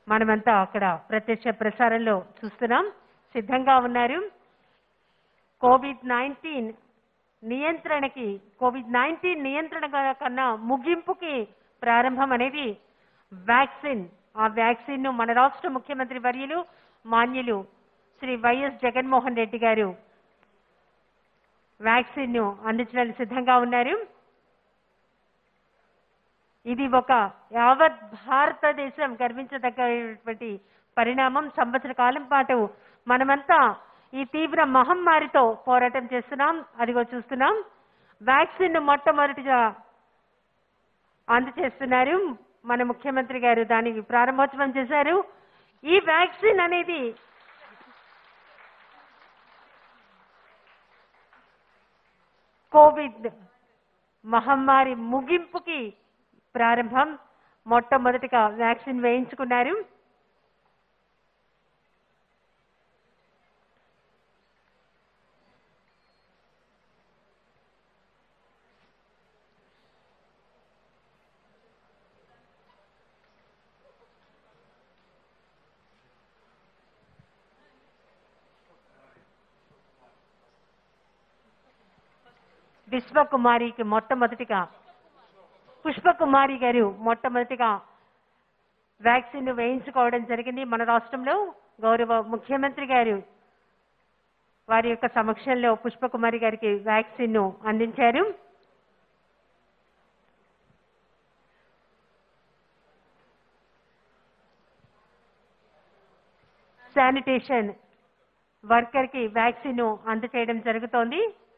మనమంతా అక్కడ ప్రత్యక్ష ప్రసారంలో చూస్తున్నాం సిద్ధంగా ఉన్నారు కోవిడ్ నైన్టీన్ నియంత్రణకి కోవిడ్ నైన్టీన్ నియంత్రణ కన్నా ముగింపుకి ప్రారంభం అనేది వ్యాక్సిన్ ఆ వ్యాక్సిన్ ను మన రాష్ట్ర ముఖ్యమంత్రి వర్యులు మాన్యులు శ్రీ వైఎస్ జగన్మోహన్ రెడ్డి గారు వ్యాక్సిన్ ను అందించడానికి సిద్ధంగా ఉన్నారు ఇది ఒక యావత్ భారతదేశం గర్వించదగ్గటువంటి పరిణామం సంవత్సర కాలం పాటు మనమంతా ఈ తీవ్ర మహమ్మారితో పోరాటం చేస్తున్నాం అదిగో చూస్తున్నాం వ్యాక్సిన్ ను మొట్టమొదటిగా అందజేస్తున్నారు మన ముఖ్యమంత్రి గారు దానికి ప్రారంభోత్సవం చేశారు ఈ వ్యాక్సిన్ అనేది కోవిడ్ మహమ్మారి ముగింపుకి ప్రారంభం మొట్టమొదటిగా వ్యాక్సిన్ వేయించుకున్నారు విశ్వకుమారికి మొట్టమొదటిగా పుష్పకుమారి గారు మొట్టమొదటిగా వ్యాక్సిన్ వేయించుకోవడం జరిగింది మన రాష్ట్రంలో గౌరవ ముఖ్యమంత్రి గారు వారి యొక్క సమక్షంలో పుష్పకుమారి గారికి వ్యాక్సిన్ ను అందించారు శానిటేషన్ వర్కర్ కి వ్యాక్సిన్ ను అందచేయడం జరుగుతోంది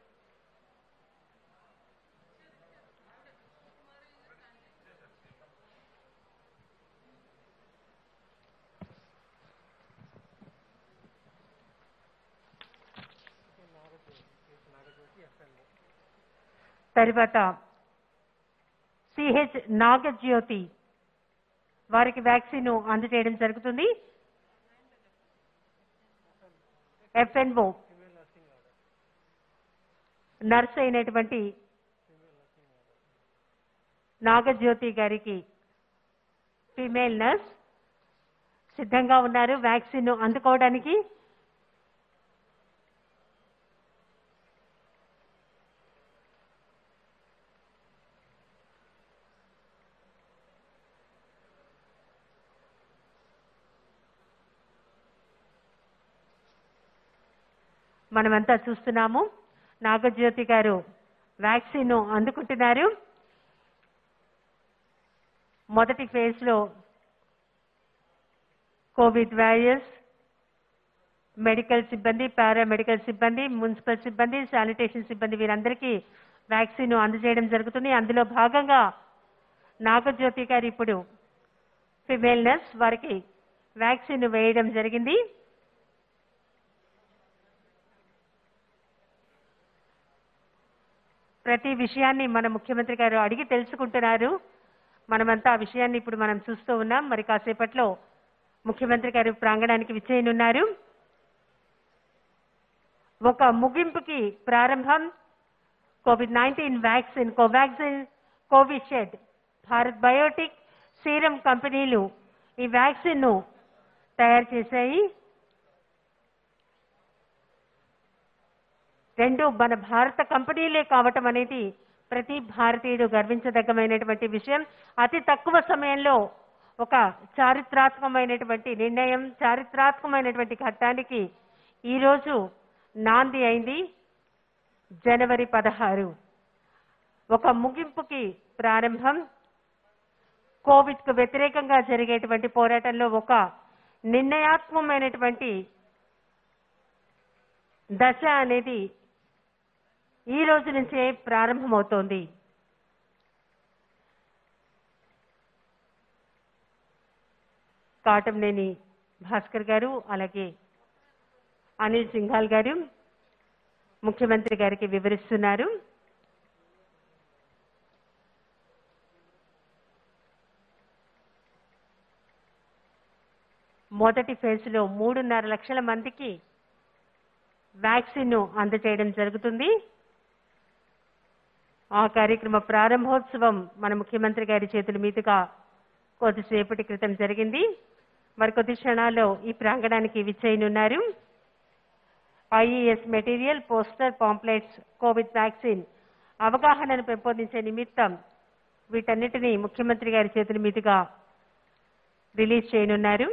తర్వాత సిహెచ్ నాగజ్యోతి వారికి వ్యాక్సిన్ అందజేయడం జరుగుతుంది ఎఫ్ఎన్ఓ నర్స్ అయినటువంటి నాగజ్యోతి గారికి ఫీమేల్ నర్స్ సిద్ధంగా ఉన్నారు వ్యాక్సిన్ అందుకోవడానికి మనమంతా చూస్తున్నాము నాగజ్యోతి గారు వ్యాక్సిన్ ను అందుకుంటున్నారు మొదటి ఫేజ్ లో కోవిడ్ వారియర్స్ మెడికల్ సిబ్బంది పారామెడికల్ సిబ్బంది మున్సిపల్ సిబ్బంది శానిటేషన్ సిబ్బంది వీరందరికీ వ్యాక్సిన్ ను అందజేయడం జరుగుతుంది అందులో భాగంగా నాగజ్యోతి గారు ఇప్పుడు ఫిమేల్ నర్స్ వారికి వ్యాక్సిన్ వేయడం జరిగింది ప్రతి విషయాన్ని మన ముఖ్యమంత్రి గారు అడిగి తెలుసుకుంటున్నారు మనమంతా ఆ విషయాన్ని ఇప్పుడు మనం చూస్తూ ఉన్నాం మరి కాసేపట్లో ముఖ్యమంత్రి గారు ప్రాంగణానికి విచ్చేయనున్నారు ఒక ముగింపుకి ప్రారంభం COVID nineteen vaccine Covaxin Covishield Bharat Biotech Serum companies ఈ వ్యాక్సిన్ ను తయారు చేశాయి రెండు మన భారత కంపెనీలే కావటం అనేది ప్రతి భారతీయుడు గర్వించదగ్గమైనటువంటి విషయం అతి తక్కువ సమయంలో ఒక చారిత్రాత్మకమైనటువంటి నిర్ణయం చారిత్రాత్మకమైనటువంటి ఘట్టానికి ఈరోజు నాంది అయింది జనవరి పదహారు ఒక ముగింపుకి ప్రారంభం కోవిడ్ కు వ్యతిరేకంగా జరిగేటువంటి పోరాటంలో ఒక నిర్ణయాత్మకమైనటువంటి దశ అనేది ఈ రోజు నుంచే ప్రారంభమవుతోంది కాటంనేని భాస్కర్ గారు అలాగే అనిల్ సింఘాల్ గారు ముఖ్యమంత్రి గారికి వివరిస్తున్నారు మొదటి ఫేజ్ లో మూడున్నర లక్షల మందికి వ్యాక్సిన్ ను అందజేయడం జరుగుతుంది ఆ కార్యక్రమ ప్రారంభోత్సవం మన ముఖ్యమంత్రి గారి చేతుల మీదుగా కొద్దిసేపటి క్రితం జరిగింది మరికొద్ది క్షణాల్లో ఈ ప్రాంగణానికి విచ్చేయనున్నారు IES material poster pamphlets COVID vaccine అవగాహనను పెంపొందించే నిమిత్తం వీటన్నిటిని ముఖ్యమంత్రి గారి చేతుల మీదుగా రిలీజ్ చేయనున్నారు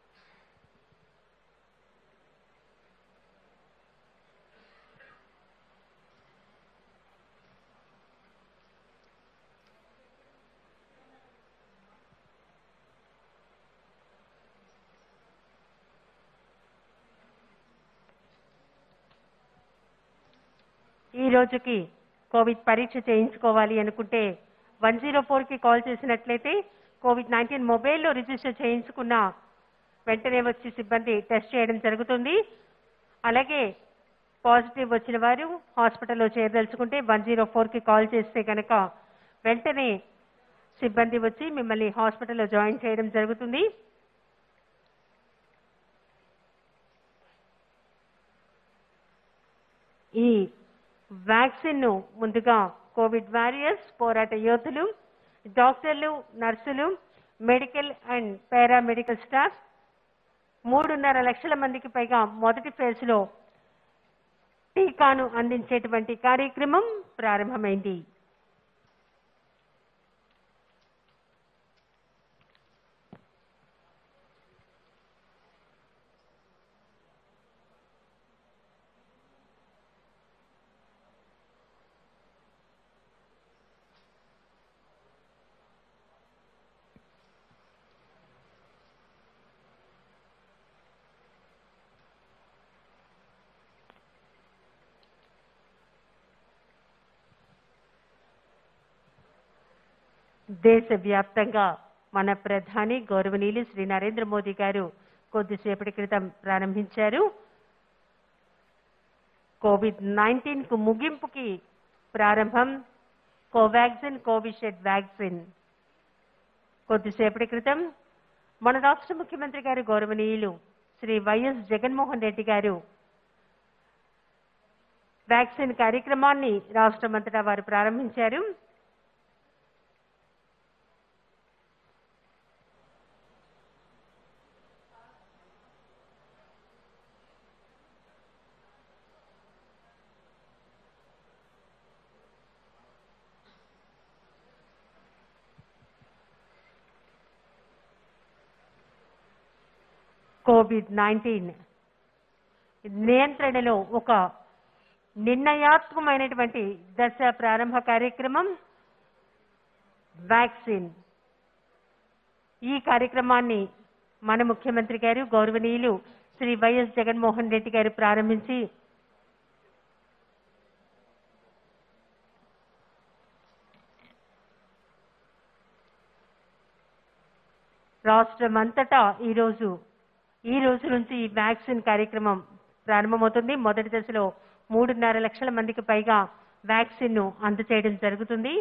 ఈ రోజుకి కోవిడ్ పరీక్ష చేయించుకోవాలి అనుకుంటే వన్ జీరో ఫోర్కి కాల్ చేసినట్లయితే కోవిడ్ నైన్టీన్ మొబైల్లో రిజిస్టర్ చేయించుకున్న వెంటనే వచ్చి సిబ్బంది టెస్ట్ చేయడం జరుగుతుంది అలాగే పాజిటివ్ వచ్చిన వారు హాస్పిటల్లో చేరదలుచుకుంటే వన్ జీరో ఫోర్కి కాల్ చేస్తే కనుక వెంటనే సిబ్బంది వచ్చి మిమ్మల్ని హాస్పిటల్లో జాయిన్ చేయడం జరుగుతుంది ఈ వ్యాక్సిన్ ను ముందుగా కోవిడ్ వారియర్స్ పోరాట యోధులు డాక్టర్లు నర్సులు మెడికల్ అండ్ పారామెడికల్ స్టాఫ్ మూడున్నర లక్షల మందికి పైగా మొదటి ఫేజ్ లో టీకాను అందించేటువంటి కార్యక్రమం ప్రారంభమైంది దేశవ్యాప్తంగా మన ప్రధాని గౌరవనీయులు శ్రీ నరేంద్ర మోదీ గారు కొద్దిసేపటి క్రితం ప్రారంభించారు కోవిడ్ నైన్టీన్ కు ముగింపుకి ప్రారంభం కోవాక్సిన్ కోవిషీల్డ్ వ్యాక్సిన్ కొద్దిసేపటి క్రితం మన రాష్ట్ర ముఖ్యమంత్రి గారు గౌరవనీయులు శ్రీ వైఎస్ జగన్మోహన్ రెడ్డి గారు వ్యాక్సిన్ కార్యక్రమాన్ని రాష్ట్రమంతటా వారు ప్రారంభించారు కోవిడ్ నైన్టీన్ నియంత్రణలో ఒక నిర్ణయాత్మకమైనటువంటి దశ ప్రారంభ కార్యక్రమం వ్యాక్సిన్ ఈ కార్యక్రమాన్ని మన ముఖ్యమంత్రి గారు గౌరవనీయులు శ్రీ వైఎస్ జగన్మోహన్ రెడ్డి గారు ప్రారంభించి రాష్ట్రమంతటా ఈరోజు ఈ రోజు నుంచి ఈ వ్యాక్సిన్ కార్యక్రమం ప్రారంభమవుతుంది మొదటి దశలో మూడున్నర లక్షల మందికి పైగా వ్యాక్సిన్ ను అందచేయడం జరుగుతుంది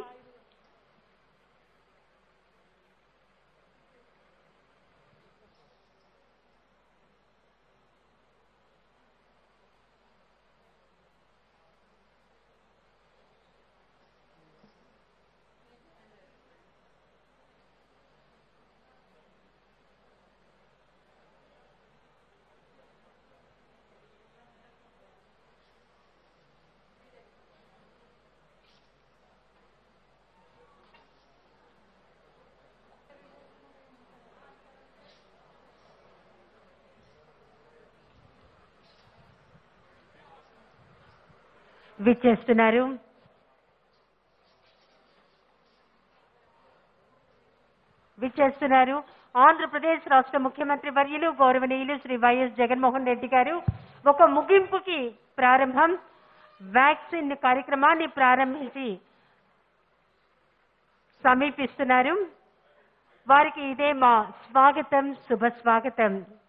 విచ్చేస్తున్నారు విచ్చేస్తున్నారు ఆంధ్రప్రదేశ్ రాష్ట్ర ముఖ్యమంత్రి వర్యులు గౌరవనీయులు శ్రీ వైఎస్ జగన్మోహన్ రెడ్డి గారు ఒక ముగింపుకి ప్రారంభం వ్యాక్సిన్ కార్యక్రమాన్ని ప్రారంభించి సమీపిస్తున్నారు వారికి ఇదే మా స్వాగతం శుభ స్వాగతం